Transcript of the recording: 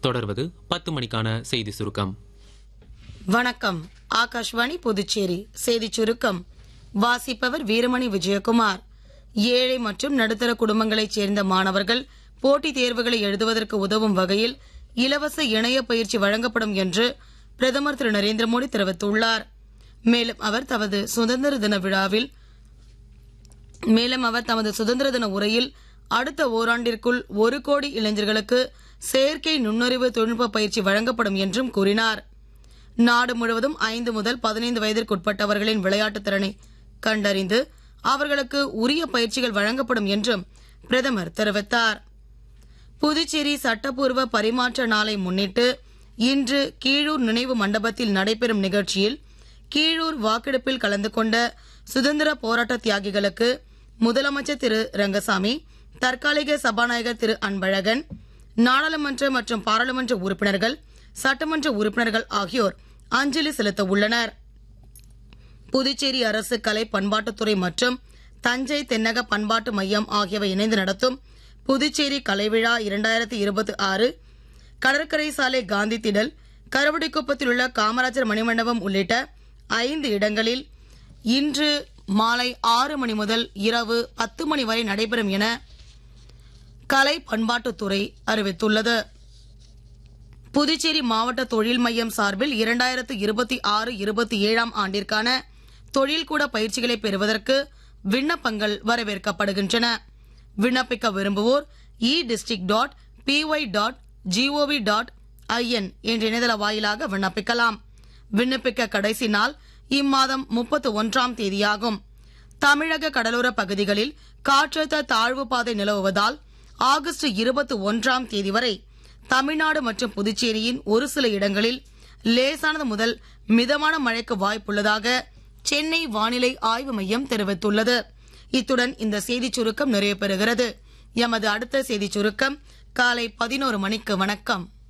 தொடர்வது பத்து மணிக்கான செய்தி சுருக்கம் வணக்கம் ஆகாஷ்வாணி புதுச்சேரி செய்திச் சுருக்கம் வாசிப்பவர் வீரமணி விஜயகுமார் ஏழை மற்றும் நடுத்தர குடும்பங்களைச் சேர்ந்த மாணவர்கள் போட்டித் தேர்வுகளை எழுதுவதற்கு உதவும் வகையில் இலவச இணைய பயிற்சி வழங்கப்படும் என்று பிரதமர் திரு நரேந்திர மோடி தெரிவித்துள்ளார் மேலும் அவர் தமது சுதந்திர தின விழாவில் மேலும் அவர் தமது சுதந்திர தின உரையில் அடுத்த ஓராண்டிற்குள் ஒரு கோடி இளைஞர்களுக்கு செயற்கை நுண்ணறிவு தொழில்நுட்ப பயிற்சி வழங்கப்படும் என்றும் கூறினார் நாடு முழுவதும் ஐந்து முதல் பதினைந்து வயதிற்குட்பட்டவர்களின் விளையாட்டுத் திறனை கண்டறிந்து அவர்களுக்கு உரிய பயிற்சிகள் வழங்கப்படும் என்றும் பிரதமர் தெரிவித்தார் புதுச்சேரி சட்டப்பூர்வ பரிமாற்ற நாளை முன்னிட்டு இன்று கீழூர் நினைவு மண்டபத்தில் நடைபெறும் நிகழ்ச்சியில் கீழூர் வாக்கெடுப்பில் கலந்து கொண்ட சுதந்திர போராட்ட தியாகிகளுக்கு முதலமைச்சர் திரு ரங்கசாமி தற்காலிக சபாநாயகர் திரு அன்பழகன் நாடாளுமன்ற மற்றும் பாராளுமன்ற உறுப்பினர்கள் சட்டமன்ற உறுப்பினர்கள் ஆகியோர் அஞ்சலி செலுத்த உள்ளனர் புதுச்சேரி அரசு கலை பண்பாட்டுத்துறை மற்றும் தஞ்சை தென்னக பண்பாட்டு மையம் ஆகியவை இணைந்து நடத்தும் புதுச்சேரி கலைவிழா இரண்டாயிரத்தி இருபத்தி ஆறு கடற்கரை சாலை காந்தி திடல் கருவடிக்குப்பத்தில் உள்ள காமராஜர் மணிமண்டபம் உள்ளிட்ட ஐந்து இடங்களில் இன்று மாலை ஆறு மணி முதல் இரவு பத்து மணி வரை நடைபெறும் என கலை பண்பாட்டுத்துறை அறிவித்துள்ளது புதுச்சேரி மாவட்ட தொழில் மையம் சார்பில் இரண்டாயிரத்து இருபத்தி ஆறு இருபத்தி ஏழாம் ஆண்டிற்கான தொழில்கூட பயிற்சிகளை பெறுவதற்கு விண்ணப்பங்கள் வரவேற்கப்படுகின்றன விண்ணப்பிக்க விரும்புவோர் e district dot PY dot GOV dot IN என்ற இணையதள வாயிலாக விண்ணப்பிக்கலாம் விண்ணப்பிக்க கடைசி நாள் இம்மாதம் முப்பத்து ஒன்றாம் தேதியாகும் தமிழக கடலோர பகுதிகளில் காற்றழுத்த தாழ்வு பாதை நிலவுவதால் ஆகஸ்ட் இருபத்தி ஒன்றாம் தேதி வரை தமிழ்நாடு மற்றும் புதுச்சேரியின் ஒரு சில இடங்களில் லேசானது முதல் மிதமான மழைக்கு வாய்ப்புள்ளதாக சென்னை வானிலை ஆய்வு மையம் தெரிவித்துள்ளது இத்துடன் இந்த செய்திச் சுருக்கம் நிறைவு பெறுகிறது எமது அடுத்த செய்திச் சுருக்கம் காலை பதினோரு மணிக்கு வணக்கம்